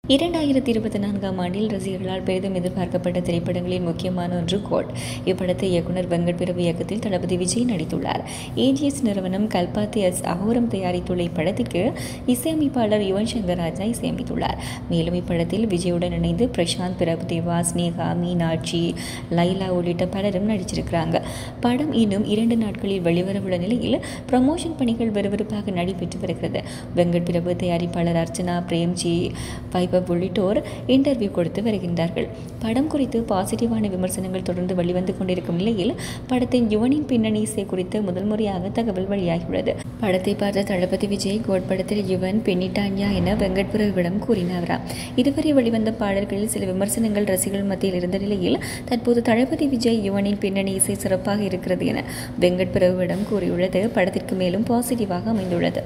இரண்டாயிரத்தி இருபத்தி நான்காம் ஆண்டில் ரசிகர்களால் பெரிதும் எதிர்பார்க்கப்பட்ட திரைப்படங்களில் முக்கியமான ஒன்று கோட் இப்படத்தை இயக்குனர் வெங்கட் பிரபு இயக்கத்தில் தளபதி விஜய் நடித்துள்ளார் ஏஜிஎஸ் நிறுவனம் கல்பாத்தி எஸ் அகோரம் தயாரித்துள்ள இப்படத்திற்கு இசையமைப்பாளர் யுவன் சங்கர் ராஜா இசையமைத்துள்ளார் மேலும் இப்படத்தில் விஜயுடன் இணைந்து பிரசாந்த் பிரபுதேவா ஸ்னேகா மீனாட்சி லைலா உள்ளிட்ட பலரும் நடிச்சிருக்கிறாங்க படம் இன்னும் இரண்டு நாட்களில் வெளிவரவுள்ள நிலையில் ப்ரமோஷன் பணிகள் விறுவிறுப்பாக நடைபெற்று வருகிறது வெங்கட் பிரபு தயாரிப்பாளர் அர்ச்சனா பிரேம்ஜி வைபவ் உள்ளிட்டோர் இன்டர்வியூ கொடுத்து வருகின்றார்கள் படம் குறித்து பாசிட்டிவான விமர்சனங்கள் தொடர்ந்து வெளிவந்து கொண்டிருக்கும் நிலையில் படத்தின் யுவனின் பின்னணி இசை குறித்து முதல் முறையாக தகவல் வெளியாகியுள்ளது படத்தை பார்த்த தளபதி விஜய் கோட் படத்தில் யுவன் பெண்ணிட்டான்யா என வெங்கட் பிரபுவிடம் கூறினாராம் இதுவரை வெளிவந்த பாடல்களில் சில விமர்சனங்கள் ரசிகர்கள் மத்தியில் இருந்த நிலையில் தற்போது தளபதி விஜய் யுவனின் பின்னணி இசை சிறப்பாக இருக்கிறது என வெங்கட் பிரபுவிடம் கூறியுள்ளது படத்திற்கு மேலும் பாசிட்டிவாக அமைந்துள்ளது